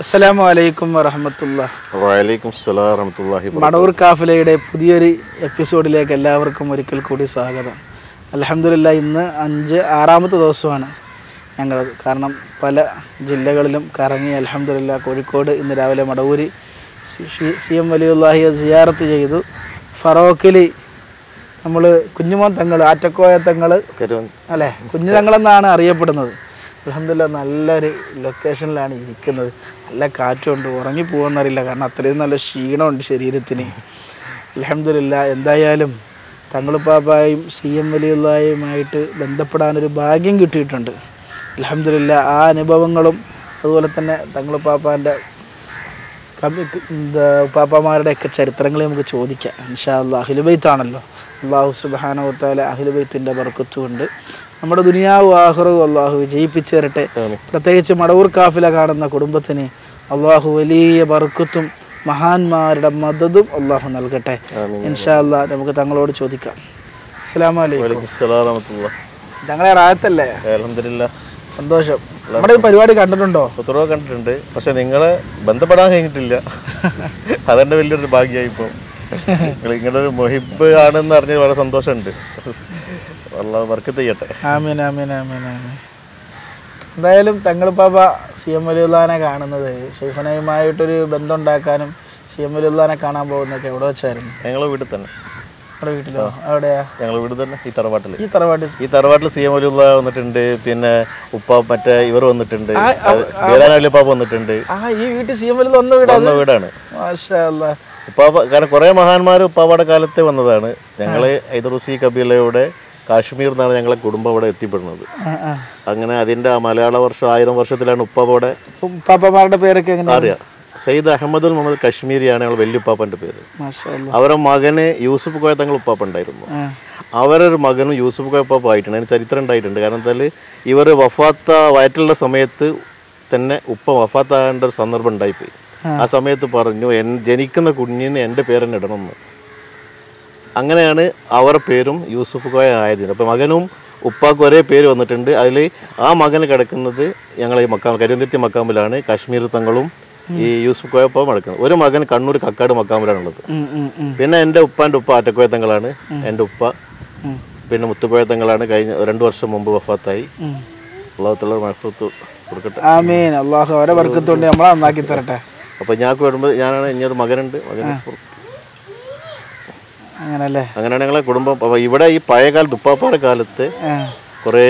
അസ്സലാമു അലൈക്കും വറഹമത്തുള്ള വലൈക്കും സ്സലാം വറഹമത്തുള്ളാഹി വബറകാതുഹു. മടവൂർ കാഫിലയുടെ പുതിയൊരു എപ്പിസോഡിലേക്ക് എല്ലാവർക്കും ഒരിക്കൽ കൂടി സ്വാഗതം അലഹമില്ല ഇന്ന് അഞ്ച് ആറാമത്തെ ദിവസമാണ് ഞങ്ങളത് കാരണം പല ജില്ലകളിലും കറങ്ങി അലഹമില്ല കോഴിക്കോട് ഇന്ന് രാവിലെ മടവൂരി സി- ഷി- സി എം വലിയുല്ലാഹിയെ സിയാറത്ത് ചെയ്തു ഫറോക്കിലി നമ്മൾ കുഞ്ഞുമോൻ തങ്ങൾ ആറ്റക്കോയ തങ്ങൾ കരുവൻ അല്ലേ കുഞ്ഞു തങ്ങളെന്നാണ് അറിയപ്പെടുന്നത് അലഹമില്ല നല്ലൊരു ലൊക്കേഷനിലാണ് ഇരിക്കുന്നത് നല്ല കാറ്റുണ്ട് ഉറങ്ങി പോകുമെന്നറിയില്ല കാരണം അത്രയും നല്ല ക്ഷീണമുണ്ട് ശരീരത്തിന് അലഹമില്ല എന്തായാലും തങ്ങളുപ്പാപ്പായും സി എം വലിയുള്ളായുമായിട്ട് ബന്ധപ്പെടാനൊരു ഭാഗ്യം കിട്ടിയിട്ടുണ്ട് അലഹമില്ല ആ അനുഭവങ്ങളും അതുപോലെ തന്നെ തങ്ങളുപ്പാപ്പാൻ്റെ കബി- എന്താ പാപ്പമാരുടെയൊക്കെ ചരിത്രങ്ങളെ നമുക്ക് ചോദിക്കാം ഇൻഷാ അല്ലാ അഖിലുബൈത്താണല്ലോ അള്ളാഹു സുബാനവത്താല അഖിലുബൈത്തിൻ്റെ ബർക്കത്തും കൊണ്ട് നമ്മുടെ ദുനിയാവ് ആഹ്റവും അള്ളാഹു വിജയിപ്പിച്ചു തരട്ടെ ആമീൻ. പ്രത്യേകിച്ച് മടവൂർ കാഫില കാണുന്ന കുടുംബത്തിന് അള്ളാഹു വലിയ ബർക്കത്തും മഹാന്മാരുടെ മദതും അള്ളാഹു നൽകട്ടെ ആമീൻ. ഇൻഷാ അല്ലാ നമുക്ക് തങ്ങളോട് ചോദിക്കാം അസ്സലാമു അലൈക്കും വലൈക്കും സ്സലാം വറഹമത്തുള്ളാഹി. തങ്ങളെ റായത്തല്ലേ അൽഹംദുലില്ലാ സന്തോഷം നമ്മുടെ ഈ പരിപാടി കണ്ടിട്ടുണ്ടോ പത്രമൊക്കെ കണ്ടിട്ടുണ്ട് പക്ഷെ നിങ്ങളെ ബന്ധപ്പെടാൻ കഴിഞ്ഞിട്ടില്ല അതെന്റെ വലിയൊരു ഭാഗ്യമായി ഇപ്പോൾ നിങ്ങൾ ഇങ്ങനെ ഒരു മൊഹിബ് ആണെന്ന് അറിഞ്ഞ് വളരെ സന്തോഷമുണ്ട് അള്ളാഹ് വർക്ക് ചെയ്യട്ടെ ആമീൻ ആമീൻ ആമീൻ ആമീൻ എന്തായാലും തങ്ങളിപ്പാപ്പ സി എം വലിയുള്ളാനെ കാണുന്നത് ഷെയ്ഖനയുമായിട്ടൊരു ബന്ധം ഉണ്ടാക്കാനും സി എം വലിയുള്ളാനെ കാണാൻ പോകുന്നതൊക്കെ എവിടെ വെച്ചായിരുന്നു ഞങ്ങളെ വീട്ടിൽ തന്നെ നമ്മുടെ വീട്ടിലോ എവിടെയാ ഞങ്ങളെ വീട് തന്നെ ഈ തറവാട്ടിൽ ഈ തറവാട്ട് ഈ തറവാട്ടിൽ സി എം വലിയുള്ള വന്നിട്ടുണ്ട് പിന്നെ ഉപ്പ മറ്റേ ഇവർ വന്നിട്ടുണ്ട് വീരാനല്ലിപ്പാപ്പ വന്നിട്ടുണ്ട് ആ ഈ വീട്ടിൽ സി എം വലിയുള്ള ഒന്ന് വീടാ വന്ന വീടാണ് മാഷാ അല്ലാ. ഉപ്പാപ്പ കാരണം കുറേ മഹാന്മാർ ഉപ്പാപ്പയുടെ കാലത്ത് വന്നതാണ് ഞങ്ങളെ ഐദറുസി കബീലയുടെ കാശ്മീർ നിന്നാണ് ഞങ്ങളെ കുടുംബം ഇവിടെ എത്തിപ്പെടുന്നത് ആ, ആ. അങ്ങനെ അതിന്റെ ആ മലയാള വർഷം ആയിരം വർഷത്തിലാണ് ഉപ്പാപ്പയുടെ ഉം, പാപ്പമാരുടെ പേരൊക്കെ എങ്ങനെ അറിയാം സയ്യിദ് അഹമ്മദുൽ മുഹമ്മദ് കശ്മീരിയാണ് ഞങ്ങൾ വല്യുപ്പാപ്പന്റെ പേര് മാഷാ അല്ലാ. അവരുടെ മകന് യൂസുഫ് കോയ തങ്ങൾ ഉപ്പാപ്പ ഉണ്ടായിരുന്നു ആ, അവരൊരു മകനും യൂസുഫ് കോയ ഉപ്പാപ്പ ആയിട്ടുണ്ട് അതിന് ചരിത്രം ഉണ്ടായിട്ടുണ്ട് കാരണം എന്തായാൽ ഇവർ വഫാത്ത വയറ്റിലുള്ള സമയത്ത് തന്നെ ഉപ്പ വഫാത്താകേണ്ട ഒരു സന്ദർഭം ഉണ്ടായിപ്പോയി ആ സമയത്ത് പറഞ്ഞു എൻ ജനിക്കുന്ന കുഞ്ഞിന് എൻ്റെ പേര് തന്നെ ഇടണമെന്ന് അങ്ങനെയാണ് അവരുടെ പേരും യൂസുഫ് കോയ ആയത് അപ്പോൾ മകനും ഉപ്പാക്ക് ഒരേ പേര് വന്നിട്ടുണ്ട് അതിൽ ആ മകന് കിടക്കുന്നത് ഞങ്ങൾ ഈ മക്കാം കരുവന്തിരുത്തി മക്കാമ്പിലാണ് കാശ്മീർ തങ്ങളും ഈ യൂസുഫ് കോയ ഉപ്പ കിടക്കുന്നത് ഒരു മകൻ കണ്ണൂർ കക്കാട് മക്കാമ്പിലാണുള്ളത് ഉം, ഉം, ഉം, പിന്നെ എൻ്റെ ഉപ്പാൻ്റെ ഉപ്പ ആറ്റക്കോയ തങ്ങളാണ് എൻ്റെ ഉപ്പ ഉം, പിന്നെ മുത്തുക്കോയ തങ്ങളാണ് കഴിഞ്ഞ രണ്ട് വർഷം മുമ്പ് വഫാത്തായി ഉം. അള്ളാഹത്തുള്ള മഹഫത്ത് കൊടുക്കട്ടെ ആമീൻ അള്ളാഹു അവരെ വർക്കത്തുകൊണ്ട് നമ്മളെ നന്നാക്കി തരട്ടെ അപ്പോൾ ഞങ്ങൾക്ക് വരുമ്പോൾ ഞാനാണ് ഇനിയൊരു മകനുണ്ട് മകന് അങ്ങനല്ലേ അങ്ങനെയാണ് ഞങ്ങളെ കുടുംബം അപ്പോൾ ഇവിടെ ഈ പഴയ കാലത്ത് ഉപ്പാപ്പാടെ കാലത്ത് ആ, കുറേ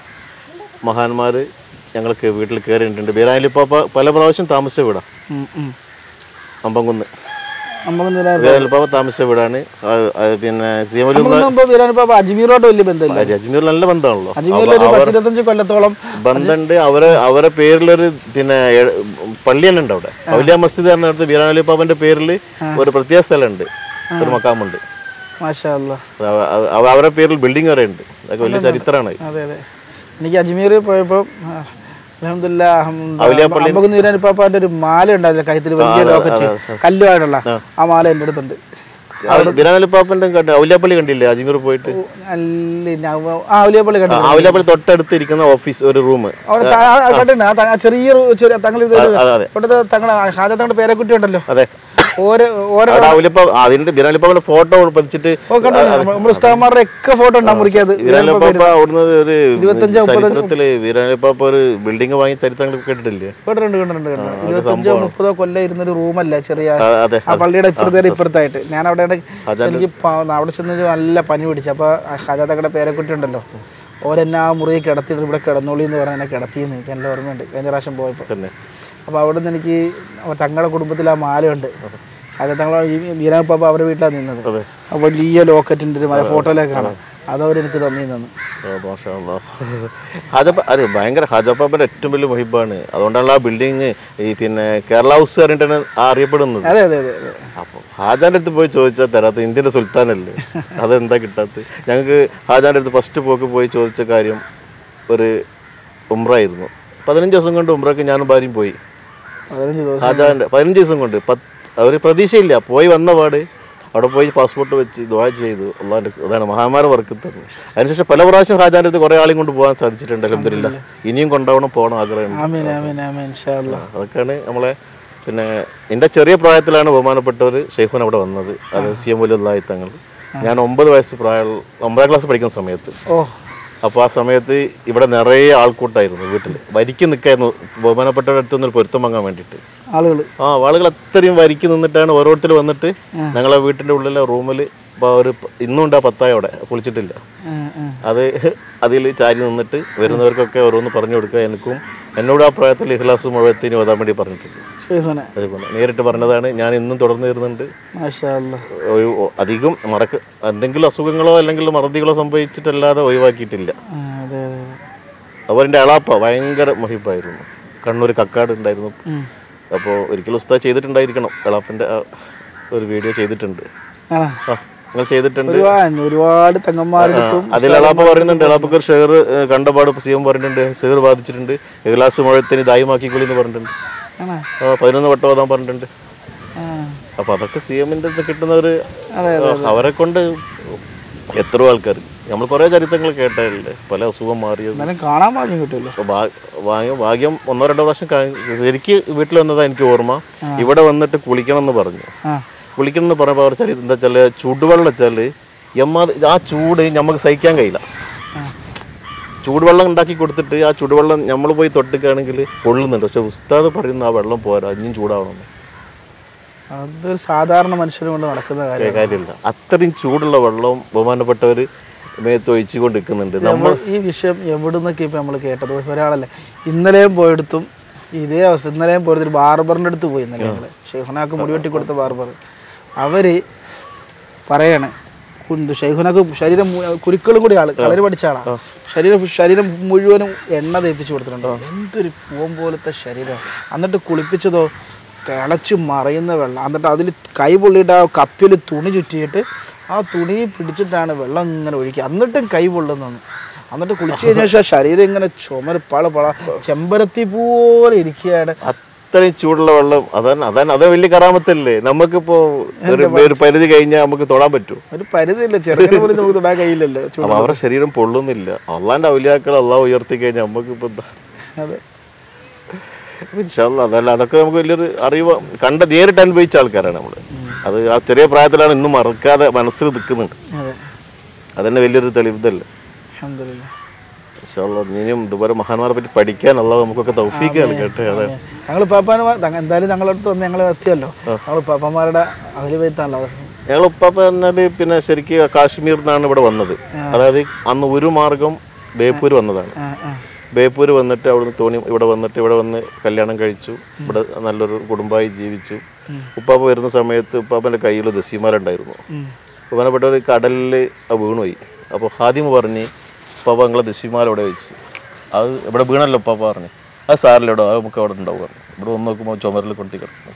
മഹാന്മാർ ഞങ്ങൾക്ക് വീട്ടിൽ കയറിയിട്ടുണ്ട് ബീരാലിപ്പാപ്പ പല പ്രാവശ്യം താമസിച്ച വീടാണ് ഉം, ഉം. അമ്പംകുന്ന് നമുക്കൊന്നും ഇല്ല. ബീരാലിപ്പാപ്പ താമസിച്ച വീടാണ് ആ, ആ, പിന്നെ സീമലു നമുക്കൊന്നും വീരാനിപ്പോ അജ്മീറോട്ട് വലിയ ബന്ധമില്ല അജ്മീർ നല്ല ബന്ധമാണല്ലോ അജ്മീറിൽ ഒരു പത്തിരുപത്തഞ്ച് കൊല്ലത്തോളം ബന്ധമുണ്ട് അവരെ അവരെ പേരിലൊരു പിന്നെ എ- പള്ളി തന്നെ ഉണ്ട് അവിടെ ഔലിയ മസ്ജിദ് പറഞ്ഞിടത്ത് ബീരാനലി പാപ്പന്റെ പേരിൽ ഒരു പ്രത്യേക സ്ഥലമുണ്ട് ഒരു മക്കാമുണ്ട് മാഷാ അല്ലാ അവ- അവ- അവരെ പേരിൽ ബിൽഡിംഗ് വരെ ഉണ്ട് അതൊക്കെ വലിയ ചരിത്രമാണ് അതെ അതെ എനിക്ക് അജ്മീർ പോയപ്പോ അലഹമില്ല ഔലിയാപ്പള്ളി- അമ്പകുന്ന് വീരാനിപ്പാപ്പാന്റെ ഒരു മാല ഉണ്ടായിരുന്നു കഴുത്തിൽ വലിയ ലോക്കറ്റ് കല്ലുമായിട്ടുള്ള ആ മാല എൻ്റെ അടുത്തുണ്ട് ബീരാനലി പാപ്പന്റെ കണ്ട് ഔലിയാപ്പള്ളി കണ്ടില്ലേ അജ്മീർ പോയിട്ട് അല്ല നവ- ആ ഔലിയാപ്പള്ളി കണ്ടു ഔലിയാപ്പള്ളി തൊട്ടടുത്ത് ഇരിക്കുന്ന ഓഫീസ് ഒരു റൂം അവിടെ ത- ആ കണ്ടിട്ടുണ്ട് ആ ത- ആ ചെറിയൊരു ചെറിയ തങ്ങൾ ഇത് അതെ അതെ ഇവിടുത്തെ തങ്ങളെ ഹാജ തങ്ങളുടെ പേരക്കുട്ടി ഉണ്ടല്ലോ അതെ ഓരോ ഓരോ അവിടെ ഔലിയപ്പ അതിന്റെ ബീരാനലി പാപ്പന്റെ ഫോട്ടോ പതിച്ചിട്ട് നമ്മൾ ഉസ്താമാരുടെ ഒക്കെ ഫോട്ടോ ഉണ്ടാകും മുറിക്കാത് വീരാനലി പാപ്പ അവിടുന്ന് ഒരു ചരിത്രത്തില് വീരാനലി പാപ്പ ഒരു ബിൽഡിംഗ് വാങ്ങി ചരിത്രങ്ങൾ കേട്ടിട്ടില്ലേ കേട്ടിട്ടുണ്ട് കേട്ടിട്ടുണ്ട് കേട്ടിട്ടുണ്ട് ഇരുപത്തഞ്ചോ മുപ്പതോ കൊല്ലം ഇരുന്നൊരു റൂമല്ല ചെറിയ ആ, അതെ ആ പള്ളിയുടെ ഇപ്പുറത്തെ ഇപ്പുറത്തായിട്ട് ഞാൻ അവിടെ എനിക്ക് പ- അവിടെ ചെന്ന് നല്ല പനി പിടിച്ചു അപ്പൊ ഹജാത്തക്കടെ പേരക്കുട്ടി ഉണ്ടല്ലോ ഓരെന്നെ ആ മുറിയിൽ കിടത്തിയിട്ട് ഇവിടെ കിടന്നോളി എന്ന് പറഞ്ഞ എന്നെ കിടത്തിയെന്ന് എനിക്ക് നല്ല ഓർമ്മയുണ്ട് കഴിഞ്ഞ പ്രാവശ്യം പോയപ്പോൾ തന്നെ അപ്പോൾ അവിടെ നിന്ന് എനിക്ക് തങ്ങളുടെ കുടുംബത്തിൽ ആ മാലയുണ്ട് അത് തങ്ങൾ ഈ വീരാപ്പാപ്പ അവരുടെ വീട്ടിലാണ് നിന്നത് അതെ ആ വലിയ ലോക്കറ്റിൻ്റെ ഒരു മല ഫോട്ടോയിലൊക്കെ കാണാം അതവർ എനിക്ക് തന്നി തന്നു ആ, മാഷാ അല്ലാ. ഹാജപ്പ അത് ഭയങ്കര ഹാജപ്പാപ്പന്റെ ഏറ്റവും വലിയ മൊഹിബാണ് അതുകൊണ്ടാണ് ആ ബിൽഡിങ് ഈ പിന്നെ കേരള ഹൗസ് പറഞ്ഞിട്ടാണ് ആ അറിയപ്പെടുന്നത് അതെ അതെ അതെ അതെ അപ്പോൾ ഹാജാന്റെ അടുത്ത് പോയി ചോദിച്ചാൽ തരാത്ത ഇന്ത്യന്റെ സുൽത്താനല്ലേ അതെന്താ കിട്ടാത്തത് ഞങ്ങൾക്ക് ഹാജാന്റെ അടുത്ത് ഫസ്റ്റ് പോക്ക് പോയി ചോദിച്ച കാര്യം ഒരു ഉംറായിരുന്നു പതിനഞ്ച് ദിവസം കൊണ്ട് ഉംറക്ക് ഞാനും ഭാര്യയും പോയി പതിനഞ്ച് ദിവസം ഹാജാന്റെ പതിനഞ്ച് ദിവസം കൊണ്ട് പത്ത് അവർ പ്രതീക്ഷയില്ല പോയി വന്ന പാട് അവിടെ പോയി പാസ്പോർട്ട് വെച്ച് ദ്വാ ചെയ്തു അള്ളാൻ്റെ അതാണ് മഹാമാര വർക്ക് തന്നു അതിനുശേഷം പല പ്രാവശ്യം ഹാജാൻ്റെ അടുത്ത് കുറേ ആളെയും കൊണ്ട് പോകാൻ സാധിച്ചിട്ടുണ്ട് അലഹമില്ല ഇനിയും കൊണ്ടുപോകണം പോകണം ആഗ്രഹമുണ്ട് ആമീൻ ആമീൻ ആമീൻ ഇൻഷാ അല്ലാ അതൊക്കെയാണ് നമ്മളെ പിന്നെ എൻ്റെ ചെറിയ പ്രായത്തിലാണ് ബഹുമാനപ്പെട്ടവർ ഷെയ്ഖുൻ അവിടെ വന്നത് അത് സി എം വലിയ തങ്ങൾ ഞാൻ ഒമ്പത് വയസ്സ് പ്രായം ഒമ്പതാം ക്ലാസ് പഠിക്കുന്ന സമയത്ത് ഓ അപ്പോൾ ആ സമയത്ത് ഇവിടെ നിറയെ ആൾക്കൂട്ടായിരുന്നു വീട്ടിൽ വരിക്ക് നിൽക്കായിരുന്നു ബഹുമാനപ്പെട്ടവരുടെ അടുത്ത് നിന്നൊരു പൊരുത്തം വാങ്ങാൻ വേണ്ടിയിട്ട് ആളുകൾ ആ ആളുകൾ അത്രയും വരിക്ക് നിന്നിട്ടാണ് ഓരോരുത്തർ വന്നിട്ട് ഞങ്ങളെ വീട്ടിൻ്റെ ഉള്ളിലെ റൂമിൽ ഒരു പ- ഇന്നും ഉണ്ട് ആ പത്തായ അവിടെ പൊളിച്ചിട്ടില്ല അത് അതിൽ ചാരി നിന്നിട്ട് വരുന്നവർക്കൊക്കെ ഓരോന്ന് പറഞ്ഞു കൊടുക്കുക എനിക്കും എന്നോട് ആ പ്രായത്തിൽ ഇഖ്ലാസ് മുഴുവത്തിന് ഓതാൻ വേണ്ടി പറഞ്ഞിട്ടുണ്ട് ഷെയ്ഖുനെ അതുപോലെ നേരിട്ട് പറഞ്ഞതാണ് ഞാൻ ഇന്നും തുടർന്ന് വരുന്നുണ്ട് മാഷാ അല്ലാ ഒരു അധികം മറക്ക എന്തെങ്കിലും അസുഖങ്ങളോ അല്ലെങ്കിൽ മറതികളോ സംഭവിച്ചിട്ടല്ലാതെ ഒഴിവാക്കിയിട്ടില്ല ആ, അതെ അതെ അതെ. അപ്പോൾ എൻ്റെ എളാപ്പ ഭയങ്കര മഹിപ്പായിരുന്നു കണ്ണൂർ കക്കാട് ഉണ്ടായിരുന്നു ഉം. അപ്പോൾ ഒരിക്കലും ഉസ്താദ് ചെയ്തിട്ടുണ്ടായിരിക്കണം എളാപ്പൻ്റെ ആ ഒരു വീഡിയോ ചെയ്തിട്ടുണ്ട് ആണോ ആ നിങ്ങൾ ചെയ്തിട്ടുണ്ട് ഒരുപാട് ഒരുപാട് തങ്ങന്മാരെടുത്തും അതിൽ എളാപ്പ പറയുന്നുണ്ട് എളാപ്പക്ക് ഒരു ഷെയർ കണ്ടപാട് സി എം പറഞ്ഞിട്ടുണ്ട് ഷെയർ ബാധിച്ചിട്ടുണ്ട് ഗ്ലാസ് മുഴത്തിന് ദായമാക്കിക്കൊള്ളി എന്ന് പറഞ്ഞിട്ടുണ്ട് ആണോ ആ, പതിനൊന്ന് വട്ടം ഓതാൻ പറഞ്ഞിട്ടുണ്ട് ആ അപ്പൊ അതൊക്കെ സി എമ്മിന്റെ കിട്ടുന്ന ഒരു അതെ, അവരെ കൊണ്ട് എത്രയോ ആൾക്കാർ നമ്മൾ കുറെ ചരിത്രങ്ങൾ കേട്ടതല്ലേ പല അസുഖം മാറിയത് എന്നാലും കാണാൻ ഭാഗ്യം കിട്ടുമല്ലോ അപ്പൊ ഭാ- ഭാഗ്യം ഭാഗ്യം ഒന്നോ രണ്ടോ പ്രാവശ്യം കാ- ശരിക്ക് വീട്ടിൽ വന്നതാ എനിക്ക് ഓർമ്മ ഇവിടെ വന്നിട്ട് കുളിക്കണം എന്ന് പറഞ്ഞു ആ കുളിക്കണം എന്ന് പറയുമ്പോൾ അവർ ചരി എന്താ വെച്ചാൽ ചൂടുവെള്ളം വെച്ചാൽ എമ്മാ ആ ചൂട് നമുക്ക് സഹിക്കാൻ കഴിയില്ല ആ. ചൂടുവെള്ളം ഉണ്ടാക്കി കൊടുത്തിട്ട് ആ ചൂടുവെള്ളം നമ്മൾ പോയി തൊട്ടിക്കുകയാണെങ്കിൽ കൊള്ളുന്നുണ്ട് പക്ഷെ ഉസ്താദ് പറയുന്ന ആ വെള്ളം പോരാ ഇനിയും ചൂടാവണം അതൊരു സാധാരണ മനുഷ്യന് കൊണ്ട് നടക്കുന്ന കാര്യം കാര്യമില്ല അത്രയും ചൂടുള്ള വെള്ളവും ബഹുമാനപ്പെട്ടവർ മേത്ത് ഒഴിച്ചുകൊണ്ട് നിൽക്കുന്നുണ്ട് നമ്മൾ നമ്മൾ ഈ വിഷയം എവിടെ നിന്നൊക്കെ ഇപ്പം നമ്മൾ കേട്ടത് ഒരാളല്ലേ ഇന്നലെയും പോയെടുത്തും ഇതേ അവസ്ഥ ഇന്നലെയും പോയത് ഒരു ബാർബറിൻ്റെ അടുത്ത് പോയി ഇന്നലെ ഞങ്ങൾ ഷെയ്ഖുനാക്ക് മുടി വെട്ടി കൊടുത്ത ബാർബർ അവര് പറയാണ് കുന്തു ഷെയ്ഖുനാക്ക് ശരീരം മു- കുരുക്കളും കൂടി ആള് കളരി പഠിച്ച ആളാ ശരീരം ശരീരം മുഴുവനും എണ്ണ തേപ്പിച്ച് കൊടുത്തിട്ടുണ്ടോ എന്തൊരു പൂവൻ പോലത്തെ ശരീരം എന്നിട്ട് കുളിപ്പിച്ചതോ തിളച്ച് മറയുന്ന വെള്ളം എന്നിട്ട് അതിൽ കൈ പൊള്ളിയിട്ട് ആ കപ്പിൽ തുണി ചുറ്റിയിട്ട് ആ തുണി പിടിച്ചിട്ടാണ് വെള്ളം ഇങ്ങനെ ഒഴിക്കുക എന്നിട്ടും കൈ പൊള്ളുന്നു എന്നിട്ട് കുളിച്ച് കഴിഞ്ഞ ശേഷം ശരീരം ഇങ്ങനെ ചുമര് പള പള ചെമ്പരത്തി പോലെ ഇരിക്കുകയാണ് അത്രയും ചൂടുള്ള വെള്ളം അതാണ് അതാണ് അത് വലിയ കറാമത്തല്ലേ നമുക്കിപ്പോ ഒരു ഒരു പരിധി കഴിഞ്ഞാൽ നമുക്ക് തൊടാൻ പറ്റൂ ഒരു പരിധിയില്ല ചെറുകിട പോലും നമുക്ക് തൊടാൻ കഴിയില്ലല്ലോ ചൂട്. അപ്പൊ അവരുടെ ശരീരം പൊള്ളുന്നില്ല അള്ളാന്റെ ഔലിയാക്കൾ അള്ളാഹ് ഉയർത്തി കഴിഞ്ഞാൽ നമുക്ക് ഇപ്പൊ എന്താ അതെ ഇൻഷാല്ല അതല്ല അതൊക്കെ നമുക്ക് വലിയൊരു അറിവ് കണ്ട നേരിട്ട് അനുഭവിച്ച ആൾക്കാരാണ് നമ്മള് അത് ആ ചെറിയ പ്രായത്തിലാണ് ഇന്നും മറക്കാതെ മനസ്സിൽ നിൽക്കുന്നുണ്ട് അതെ അതന്നെ വലിയൊരു തെളിവിതല്ലേ അൽഹംദുലില്ലാ ഇൻഷാല്ല ഇനിയും ഇതുപോലെ മഹാന്മാരെ പറ്റി പഠിക്കാൻ അള്ളാഹ് നമുക്കൊക്കെ തൗഫീക്കാണ് കേട്ടെ അതെ ഞങ്ങൾ പാപ്പാന് എന്തായാലും ഞങ്ങളുടെ അടുത്ത് വന്ന് ഞങ്ങൾ എത്തിയല്ലോ ഞങ്ങൾ പാപ്പന്മാരുടെ അഖിലവൈത്താണല്ലോ ഞങ്ങൾ ഉപ്പാപ്പ പറഞ്ഞാല് പിന്നെ ശരിക്ക് കാശ്മീരിൽ നിന്നാണ് ഇവിടെ വന്നത് അതായത് അന്ന് ഒരു മാർഗം ബേപ്പൂർ വന്നതാണ് ആ ആ ബേപ്പൂർ വന്നിട്ട് അവിടുന്ന് തോണി ഇവിടെ വന്നിട്ട് ഇവിടെ വന്ന് കല്യാണം കഴിച്ചു ഇവിടെ നല്ലൊരു കുടുംബമായി ജീവിച്ചു ഉപ്പാപ്പ വരുന്ന സമയത്ത് ഉപ്പാപ്പൻ്റെ കയ്യിൽ ദസ്യമാരുണ്ടായിരുന്നു ഉം. പ്രധാനപ്പെട്ട ഒരു കടലിൽ വീണുപോയി അപ്പോൾ ഹാദിമ പറഞ്ഞ് ഉപ്പാപ്പ നിങ്ങളെ ദസ്യമാല ഇവിടെ വെച്ച് അത് ഇവിടെ വീണല്ലോ ഉപ്പാപ്പ പറഞ്ഞ് അത് സാറില്ല ഇവിടെ അത് നമുക്ക് അവിടെ ഉണ്ടാവും പറഞ്ഞു ഇവിടെ വന്ന് നോക്കുമ്പോൾ ചുമരിൽ കൊണ്ടി കിടക്കുന്നു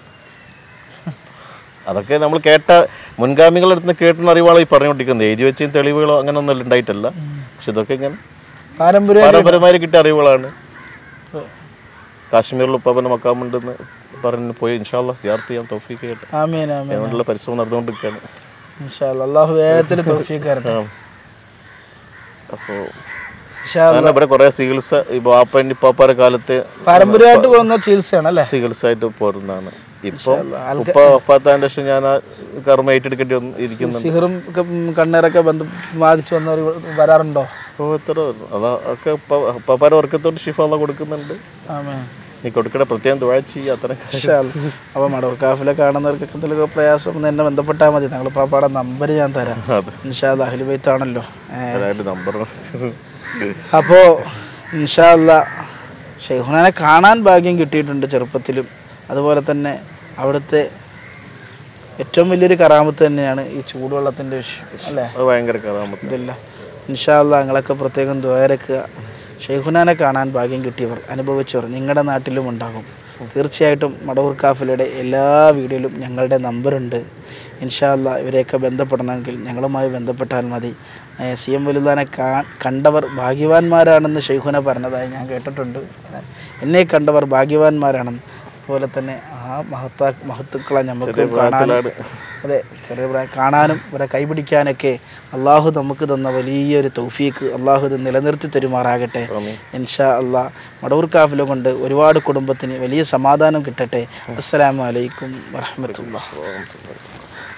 അതൊക്കെ നമ്മൾ കേട്ട മുൻഗാമികളുടെ അടുത്ത് നിന്ന് കേട്ടുന്ന അറിവാളോ ഈ പറഞ്ഞുകൊണ്ടിരിക്കുന്നത് എഴുതി വെച്ചും തെളിവുകളോ അങ്ങനെ ഒന്നും ഉണ്ടായിട്ടല്ല പക്ഷെ ഇതൊക്കെ ഇങ്ങനെ പാരമ്പര്യം പാരമ്പര്യമായി കിട്ടിയ അറിവുകളാണ് കാശ്മീരിൽ ഉപ്പാപ്പൻ്റെ മക്കാമുണ്ടെന്ന് പറഞ്ഞ് പോയി ഇൻഷാല്ല സിയാർത്ത് ചെയ്യാൻ തൗഫീക്ക് ചെയ്യട്ടെ ആമീൻ ആമീൻ അതിനുള്ള പരിശ്രമം നടന്നുകൊണ്ടിരിക്കുകയാണ് ഇൻഷാ അല്ലാ. അള്ളാഹു വേഗത്തിൽ തൗഫീഖ് തരട്ടെ അപ്പോൾ ഇൻഷാ അല്ലാ. അങ്ങനെ ഇവിടെ കുറേ ചികിത്സ ഈ ബാപ്പൻ്റെ ഇപ്പാപ്പാരെ കാലത്ത് പാരമ്പര്യമായിട്ട് പോകുന്ന ചികിത്സയാണ് അല്ലേ ചികിത്സ ആയിട്ട് പോരുന്നതാണ് ഇപ്പം ഉപ്പ വഫാത്താൻ്റെ ശേഷം ഞാൻ ആ കർമ്മ ഏറ്റെടുക്കേണ്ടി വന്ന് ഇരിക്കുന്നുണ്ട് സിഹറും ഒക്കെ ഉം കണ്ണീറൊക്കെ ബന്ധം ബാധിച്ചു വന്നവർ വരാറുണ്ടോ അപ്പോൾ എത്ര അതാ ഒക്കെ ഉപ്പാപ്പാരെ വർക്കത്തോട് ഷിഫ അല്ല കൊടുക്കുന്നുണ്ട് ആമേ നീ കൊടുക്കണ പ്രത്യേകം തുഴ ചെയ്യുക അത്ര അപ്പോൾ മടൂർ കാഫിലെ കാണുന്നവർക്കൊക്കെ എന്തെങ്കിലും പ്രയാസം ഒന്ന് എന്നെ ബന്ധപ്പെട്ടാൽ മതി ഞങ്ങൾ പാപ്പാടെ നമ്പർ ഞാൻ തരാം അതെ ഇൻഷാദ് അഹ്ലുബൈത്താണല്ലോ ഏ അതായത് നമ്പർ അപ്പോൾ ഇൻഷാല്ല ഷെയ്ഖുനാനെ കാണാൻ ഭാഗ്യം കിട്ടിയിട്ടുണ്ട് ചെറുപ്പത്തിലും അതുപോലെ തന്നെ അവിടുത്തെ ഏറ്റവും വലിയൊരു കറാമത്ത് തന്നെയാണ് ഈ ചൂടുവെള്ളത്തിൻ്റെ വിഷയം അല്ലേ അത് ഭയങ്കര കഥാമത്ത് ഇതില്ല ഇൻഷാല്ല നിങ്ങളൊക്കെ പ്രത്യേകം ദ്വാരക്കുക ഷെയ്ഖുനാനെ കാണാൻ ഭാഗ്യം കിട്ടിയവർ അനുഭവിച്ചവർ നിങ്ങളുടെ നാട്ടിലും ഉണ്ടാകും തീർച്ചയായിട്ടും മടവൂർ കാഫിലയുടെ എല്ലാ വീഡിയോയിലും ഞങ്ങളുടെ നമ്പറുണ്ട് ഇൻഷാല്ല ഇവരെയൊക്കെ ബന്ധപ്പെടണമെങ്കിൽ ഞങ്ങളുമായി ബന്ധപ്പെട്ടാൽ മതി സി എം വലുതാനെ കാ കണ്ടവർ ഭാഗ്യവാന്മാരാണെന്ന് ഷെയ്ഖുന പറഞ്ഞതായി ഞാൻ കേട്ടിട്ടുണ്ട് എന്നെ കണ്ടവർ ഭാഗ്യവാന്മാരാണെന്ന് അതുപോലെ തന്നെ ആ മഹത്താ മഹത്തുക്കളെ നമുക്ക് കാണാനും അതെ ചെറിയ പ്രായം കാണാനും ഇവരെ കൈപിടിക്കാനൊക്കെ അള്ളാഹു നമുക്ക് തന്ന വലിയൊരു തൗഫീക്ക് അള്ളാഹു ഇത് നിലനിർത്തി തരുമാറാകട്ടെ ഇൻഷാ അള്ളാഹ് മടവൂർ കാഫില കൊണ്ട് ഒരുപാട് കുടുംബത്തിന് വലിയ സമാധാനം കിട്ടട്ടെ അസ്സലാമു അലൈക്കും വറഹമത്തുള്ള